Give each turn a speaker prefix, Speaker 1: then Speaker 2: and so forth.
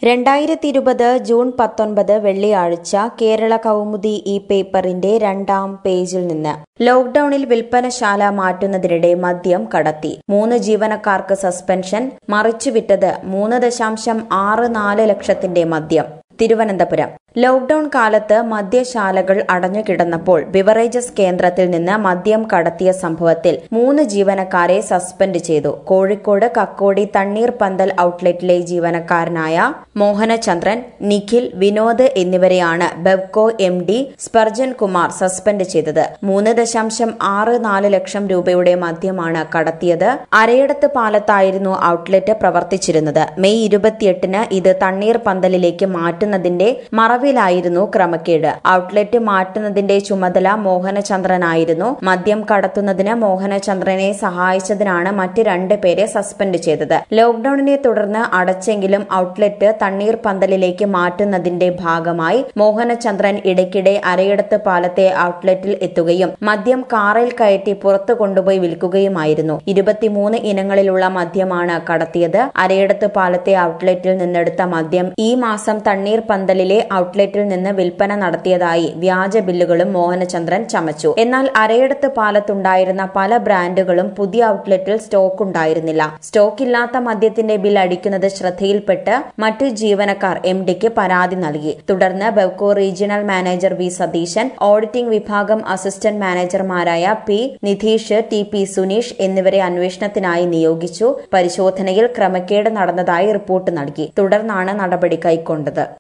Speaker 1: രണ്ടായിരത്തി ഇരുപത് ജൂൺ പത്തൊൻപത് വെള്ളിയാഴ്ച കേരള കൗമുദി ഈ പേപ്പറിന്റെ രണ്ടാം പേജിൽ നിന്ന് ലോക്ഡൌണിൽ വിൽപ്പനശാല മാറ്റുന്നതിനിടെ മദ്യം കടത്തി മൂന്ന് ജീവനക്കാർക്ക് സസ്പെൻഷൻ മറിച്ചുവിറ്റത് മൂന്ന് ദശാംശം ആറ് നാല് ലക്ഷത്തിന്റെ മദ്യം തിരുവനന്തപുരം ലോക്ഡൌൺ കാലത്ത് മദ്യശാലകൾ അടഞ്ഞുകിടന്നപ്പോൾ ബിവറേജസ് കേന്ദ്രത്തിൽ നിന്ന് മദ്യം കടത്തിയ സംഭവത്തിൽ മൂന്ന് ജീവനക്കാരെ സസ്പെൻഡ് ചെയ്തു കോഴിക്കോട് കക്കോടി തണ്ണീർ പന്തൽ ഔട്ട്ലെറ്റിലെ ജീവനക്കാരനായ മോഹനചന്ദ്രൻ നിഖിൽ വിനോദ് എന്നിവരെയാണ് Bevco M D Spurgeon Kumar suspend ചെയ്തത് മൂന്ന് ദശാംശം ആറ് നാല് ലക്ഷം രൂപയുടെ മദ്യമാണ് കടത്തിയത് അരയടത്ത് പാലത്തായിരുന്നു ഔട്ട്ലെറ്റ് പ്രവർത്തിച്ചിരുന്നത് മെയ് ഇരുപത്തിയെട്ടിന് ഇത് തണ്ണീർ പന്തലിലേക്ക് മാറ്റുന്നതിന്റെ മറവിലായിരുന്നു ക്രമക്കേട് ഔട്ട്ലെറ്റ് മാറ്റുന്നതിന്റെ ചുമതല മോഹനചന്ദ്രനായിരുന്നു മദ്യം കടത്തുന്നതിന് മോഹനചന്ദ്രനെ സഹായിച്ചതിനാണ് മറ്റ് രണ്ട് പേരെ സസ്പെൻഡ് ചെയ്തത് ലോക്ഡൌണിനെ തുടർന്ന് അടച്ചെങ്കിലും ഔട്ട്ലെറ്റ് തണ്ണീർ പന്തലിലേക്ക് മാറ്റുന്നതിന്റെ ഭാഗമായി മോഹനചന്ദ്രൻ ഇടയ്ക്കിടെ അരയിടത്ത് പാലത്തെ ഔട്ട്ലെറ്റിൽ എത്തുകയും മദ്യം കാറിൽ കയറ്റി പുറത്തു കൊണ്ടുപോയി വിൽക്കുകയുമായിരുന്നു ഇരുപത്തിമൂന്ന് ഇനങ്ങളിലുള്ള മദ്യമാണ് കടത്തിയത് അരയിടത്ത് പാലത്തെ ഔട്ട്ലെറ്റിൽ നിന്നെടുത്ത മദ്യം ഈ മാസം തണ്ണീർ പന്തലിലെ ഔട്ട്ലെറ്റിൽ നിന്ന് വിൽപ്പന നടത്തിയതായി വ്യാജ ബില്ലുകളും മോഹനചന്ദ്രൻ ചമച്ചു എന്നാൽ അരയിടത്ത് പാലത്തുണ്ടായിരുന്ന പല ബ്രാൻഡുകളും പുതിയ ഔട്ട്ലെറ്റിൽ സ്റ്റോക്ക് ഉണ്ടായിരുന്നില്ല സ്റ്റോക്ക് ഇല്ലാത്ത മദ്യത്തിന്റെ ബിൽ അടിക്കുന്നത് ശ്രദ്ധയിൽപ്പെട്ട് മറ്റു ജീവനക്കാർ എം ഡിക്ക് പരാതി നൽകി തുടർന്ന് Bevco regional manager V Satheesan auditing വിഭാഗം അസിസ്റ്റന്റ് മാനേജർമാരായ P Nidheesh T P Suneesh എന്നിവരെ അന്വേഷണത്തിനായി നിയോഗിച്ചു പരിശോധനയിൽ ക്രമക്കേട് നടന്നതായി റിപ്പോർട്ട് നൽകി തുടർന്നാണ് നടപടി കൈക്കൊണ്ടത്